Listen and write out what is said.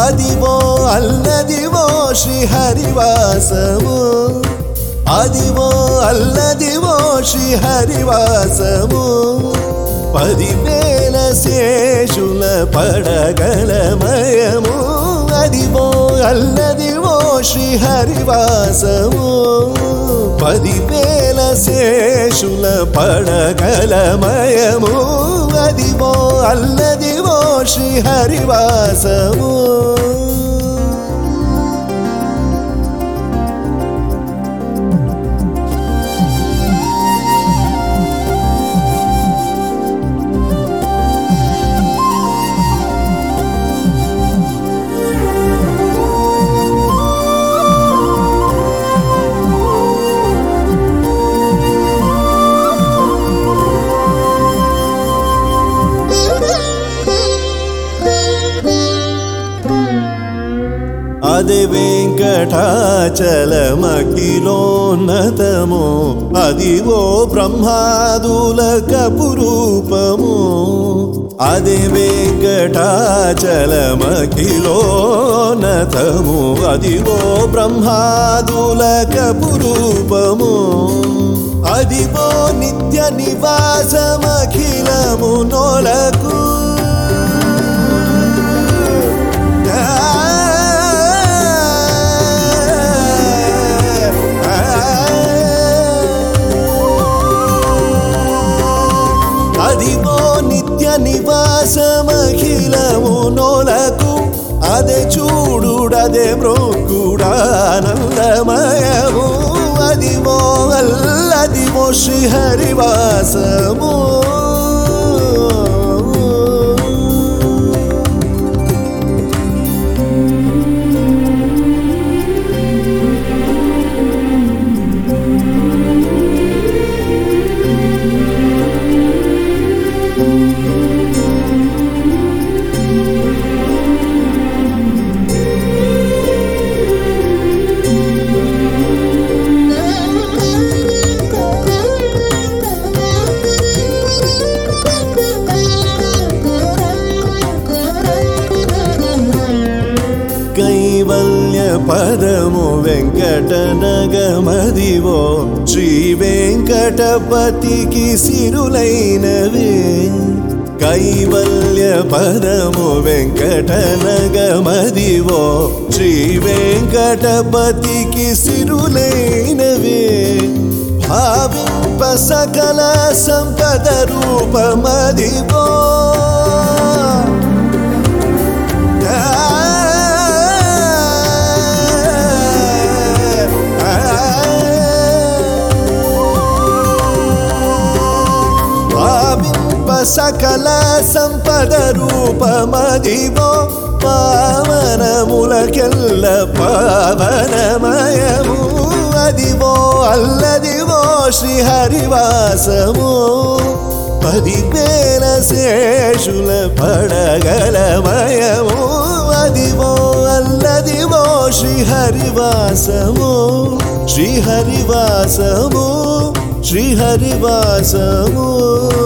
అదివో అల్లదివో శ్రీహరివాసము అదివో అల్లదివో శ్రీహరివాసము పదివేల శేషుల పడగలమయము అదివో అల్లదివో శ్రీహరివాసము పదివేల శేషుల పడగలమయము అదివో అల్లదివో శ్రీహరివాసము అది వెంకటాచలమఖిలోన్నతము అదివో బ్రహ్మాదుల కపురూపము అది వెంకటాచలమఖిలోన్నతము అదివో బ్రహ్మాదుల కపురూపము అదివో నిత్య నివాసమఖిలము నోలకు అదివో నిత్య నివాసమఖిలము నోలకు అదే చూడుడదే మృక్కుడానందమయము అదివో అల్లదివో శ్రీహరివాసము కైవల్య పదము వెంకట నగమదివో శ్రీ వెంకటపతికి సిరులైనవే కైవల్య పదము వెంకట నగమదివో శ్రీ వెంకటపతికి సిరులైనవే భావింప సకల సంపద రూపమదివో భావింప సకల సంపద రూపమదివో పావనములకెల్ల పావనమయము అదివో అల్లదివో శ్రీహరివాసము పదివేల శేషుల పడగలమయము అదివో అల్లదివో శ్రీహరివాసము శ్రీహరివాసము శ్రీహరివాసము